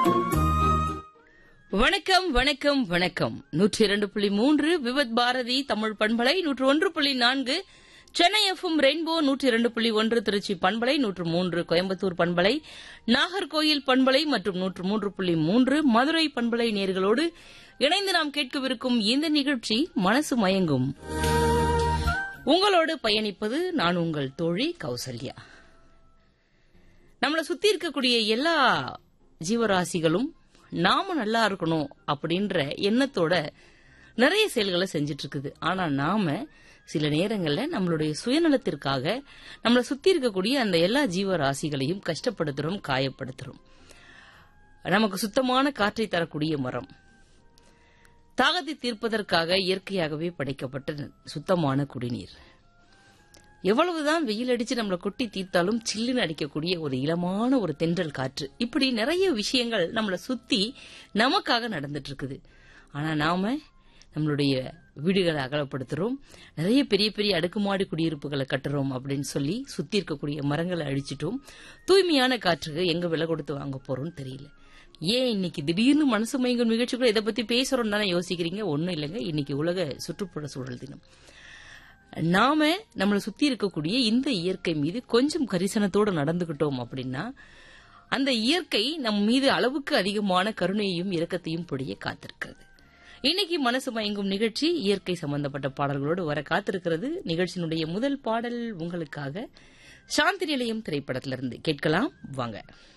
வணக்கம் வணக்கம் வணக்கம் நூற்றி இரண்டு புள்ளி மூன்று விவத் பாரதி தமிழ் பண்பலை நூற்று ஒன்று புள்ளி நான்கு சென்னை எஃப்எம் ரெயின்போ நூற்றி இரண்டு புள்ளி ஒன்று திருச்சி பண்பலை நூற்று மூன்று கோயம்புத்தூர் பண்பலை நாகர்கோயில் பண்பலை மற்றும் நூற்று மூன்று புள்ளி மூன்று மதுரை பண்பலை நேர்களோடு இணைந்து நாம் கேட்கவிருக்கும் இந்த நிகழ்ச்சி மனசு மயங்கும் உங்களோடு பயணிப்பது நான் உங்கள் தோழி கௌசல்யா நம்மளை சுத்தி இருக்கக்கூடிய எல்லா ஜீவராசிகளும் நாம நல்லா இருக்கணும் அப்படின்ற எண்ணத்தோட நிறைய செயல்களை செஞ்சிட்டு இருக்குது ஆனா நாம சில நேரங்கள்ல நம்மளுடைய சுயநலத்திற்காக நம்மளை சுத்தி இருக்கக்கூடிய அந்த எல்லா ஜீவராசிகளையும் கஷ்டப்படுத்துறோம் காயப்படுத்துறோம் நமக்கு சுத்தமான காற்றை தரக்கூடிய மரம் தாகத்தை தீர்ப்பதற்காக இயற்கையாகவே படைக்கப்பட்ட சுத்தமான குடிநீர் எவ்வளவுதான் வெயில் அடிச்சு நம்மளை கொட்டி தீர்த்தாலும் சில்லுன்னு அடிக்கக்கூடிய ஒரு இளமான ஒரு தென்றல் காற்று இப்படி நிறைய விஷயங்கள் நம்மளை சுத்தி நமக்காக நடந்துட்டு இருக்குது ஆனா நாம நம்மளுடைய வீடுகளை அகலப்படுத்துறோம் நிறைய பெரிய பெரிய அடுக்குமாடி குடியிருப்புகளை கட்டுறோம் அப்படின்னு சொல்லி சுத்தி இருக்கக்கூடிய மரங்களை அழிச்சிட்டோம் தூய்மையான காற்றுக்கு எங்க விலை கொடுத்து வாங்க போறோம்னு தெரியல ஏன் இன்னைக்கு திடீர்னு மனசு மயங்கும் நிகழ்ச்சிக்குள்ள இதை பத்தி பேசுறோம் தானே யோசிக்கிறீங்க ஒன்னும் இல்லைங்க இன்னைக்கு உலக சுற்றுப்புற சூழல் தினம் நாம நம்மளை சுத்தி இருக்கக்கூடிய இந்த இயற்கை மீது கொஞ்சம் கரிசனத்தோடு நடந்துகிட்டோம் அப்படின்னா அந்த இயற்கை நம் மீது அளவுக்கு அதிகமான கருணையையும் இரக்கத்தையும் பொழிய காத்திருக்கிறது இன்னைக்கு மனசு மயங்கும் நிகழ்ச்சி இயற்கை சம்பந்தப்பட்ட பாடல்களோடு வர காத்திருக்கிறது நிகழ்ச்சியினுடைய முதல் பாடல் உங்களுக்காக சாந்தி நிலையம் திரைப்படத்திலிருந்து கேட்கலாம் வாங்க